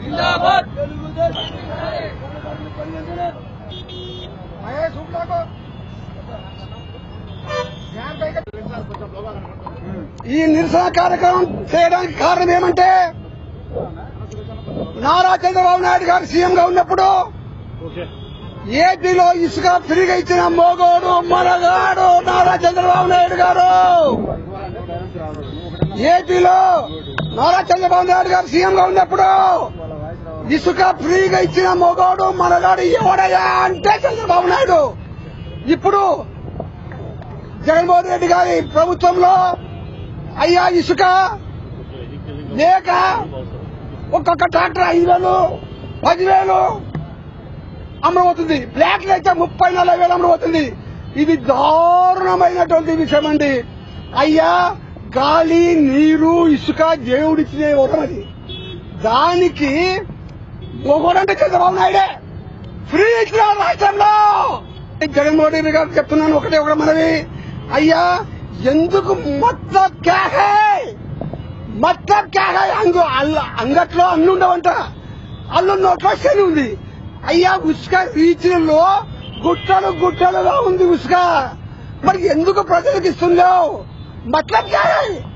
జిందాబాద్ ఈ నిరసన కార్యక్రమం చేయడానికి కారణం ఏమంటే నారా చంద్రబాబు నాయుడు గారు సీఎం గా ఉన్నప్పుడు ఏపీలో ఇసుక ఫ్రీగా ఇచ్చిన మోగోడు మనగాడు నారా చంద్రబాబు నాయుడు గారు ఏపీలో నారా చంద్రబాబు నాయుడు గారు సీఎం గా ఉన్నప్పుడు ఇసుక ఫ్రీగా ఇచ్చిన మోగోడు మనగాడు ఎవడయ్యా అంటే చంద్రబాబు నాయుడు ఇప్పుడు జగన్మోహన్ రెడ్డి గారి ప్రభుత్వంలో అయ్యా ఇసుక లేక ఒక్కొక్క ట్రాక్టర్ ఐదు వేలు పదివేలు అమ్మబోతుంది బ్లాక్లు అయితే ముప్పై నలభై వేలు అమ్మబోతుంది ఇది దారుణమైనటువంటి విషయం అండి అయ్యా గాలి నీరు ఇసుక దేవుడిచ్చిన ఇవ్వడం అది దానికి మొగోడంటే చంద్రబాబు నాయుడే ఫ్రీ ఇచ్చిన రాష్ట్రంలో జగన్మోహన్ రెడ్డి గారు చెప్తున్నాను ఒకటే ఒకటి మనవి అయ్యా ఎందుకు మొత్తం క్యాహే మొత్తం క్యాహే అంగు అల్ల అంగట్లో అన్ను ఉండవంట అల్లు నోట్లో శని ఉంది అయ్యా ఉసుక రీచ్లో గుట్టలు గుట్టలుగా ఉంది ఉసుక మరి ఎందుకు ప్రజలకు ఇస్తుందో మతలబ్ క్యా హై